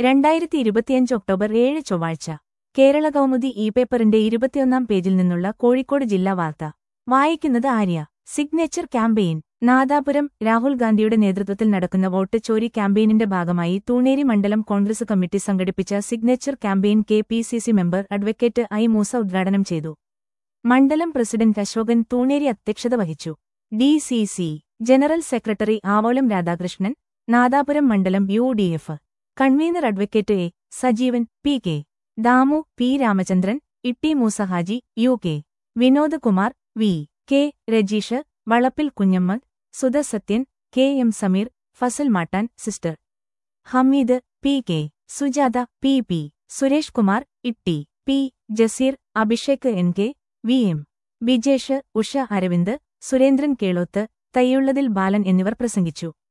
രണ്ടായിരത്തി ഇരുപത്തിയഞ്ച് ഒക്ടോബർ ഏഴ് ചൊവ്വാഴ്ച കേരള കൗമുദി ഇ പേപ്പറിന്റെ ഇരുപത്തിയൊന്നാം പേജിൽ നിന്നുള്ള കോഴിക്കോട് ജില്ലാ വാർത്ത വായിക്കുന്നത് ആര്യ സിഗ്നേച്ചർ ക്യാമ്പയിൻ നാദാപുരം രാഹുൽ ഗാന്ധിയുടെ നേതൃത്വത്തിൽ നടക്കുന്ന വോട്ട് ചോരി ക്യാമ്പയിനിന്റെ ഭാഗമായി തൂണേരി മണ്ഡലം കോൺഗ്രസ് കമ്മിറ്റി സംഘടിപ്പിച്ച signature campaign K P C C member advocate I Moosa ഉദ്ഘാടനം ചെയ്തു മണ്ഡലം പ്രസിഡന്റ് അശോകൻ തൂണേരി അധ്യക്ഷത വഹിച്ചു D C C general secretary Avolam Radhakrishnan Nadapuram മണ്ഡലം U D F convener advocate A Sajeevan P K Damu P Ramachandran Itty Moosahaji U K Vinod Kumar V K Rajeesh വളപ്പിൽ കുഞ്ഞമ്മ Sudha Sathyan K M Sameer Fazal Mattan sister Hameed P K Sujatha P P Suresh Kumar Itty P Jaseer Abhishek N K V M Bijesh Usha Aravind Surendran Kelothu Thayyullathil Balan എന്നിവർ പ്രസംഗിച്ചു